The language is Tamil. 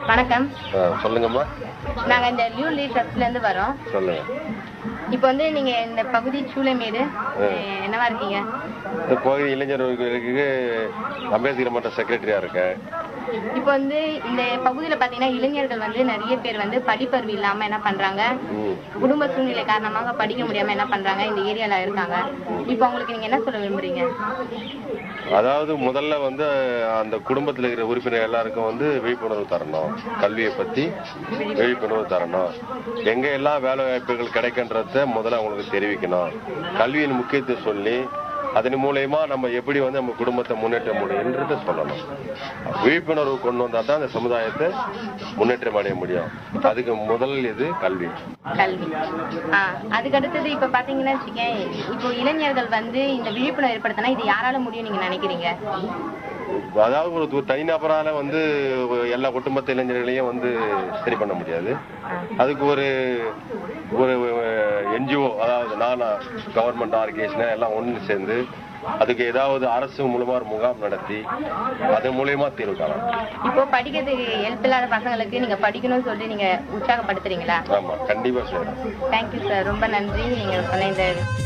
வணக்கம் ஆ, சொல்லுங்கம்மா நாங்க இந்த நியூ லீட் ட்ரஸ்ட்ல இருந்து வரோம் சொல்லுங்க இப்போ வந்து நீங்க இந்த பகுதி சூளைமேடு அஹ், என்னவா இருக்கீங்க இந்த பகுதி இளைஞர்களுக்கு அம்பேத்கர் மன்ற செக்ரட்டரியா இருக்கேன் இப்போ வந்து இந்த பகுதியில பாத்தீங்கன்னா இளைஞர்கள் வந்து நிறைய பேர் வந்து படிப்பறிவு இல்லாம என்ன பண்றாங்க ம். குடும்ப சூழ்நிலை காரணமாக படிக்க முடியாம என்ன பண்றாங்க இந்த ஏரியால இருக்காங்க இப்போ உங்களுக்கு நீங்க என்ன சொல்ல விரும்புறீங்க அதாவது முதல்ல வந்து அந்த குடும்பத்தில் இருக்கிற உறுப்பினர் எல்லாருக்கும் வந்து விழிப்புணர்வு தரணும் கல்வியை பத்தி விழிப்புணர்வு தரணும் எங்க எல்லாம் வேலை வாய்ப்புகள் கிடைக்கின்றத முதல்ல அவங்களுக்கு தெரிவிக்கணும் கல்வியின் முக்கியத்துவம் சொல்லி அதன் மூலயமா நம்ம எப்படி வந்து நம்ம குடும்பத்தை முன்னேற்ற முடியுன்றத சொல்லணும் விழிப்புணர்வு கொண்டு வந்தா தான் அந்த சமுதாயத்தை முன்னேற்றம் அடைய முடியும் அதுக்கு முதல் இது கல்வி கல்வி ஆ அதுக்கு அடுத்தது இப்ப பாத்தீங்கன்னா வச்சுக்கேன் இப்போ இளைஞர்கள் வந்து இந்த விழிப்புணர்வு ஏற்படுத்தினா இது யாரால முடியும் நீங்க நினைக்கிறீங்க அதாவது ஒரு து- தனிநபரால வந்து எல்லா குடும்பத்து இளைஞர்களையும் வந்து சரி பண்ண முடியாது அதுக்கு ஒரு ஒரு என்ஜிஓ அதாவது நானா கவர்மெண்ட் ஆர்கனைசேஷன் எல்லாம் ஒன்று சேர்ந்து அதுக்கு ஏதாவது அரசு மூலமா ஒரு முகாம் நடத்தி அது மூலியமா தீர்வு காணலாம் இப்போ படிக்கிறதுக்கு ஹெல்ப் இல்லாத பசங்களுக்கு நீங்க படிக்கணும்னு சொல்லி நீங்க உற்சாகப்படுத்துறீங்களா ஆமா கண்டிப்பா செய்யலாம் தேங்க்யூ சார் ரொம்ப நன்றி நீங்க சொன்ன இந்த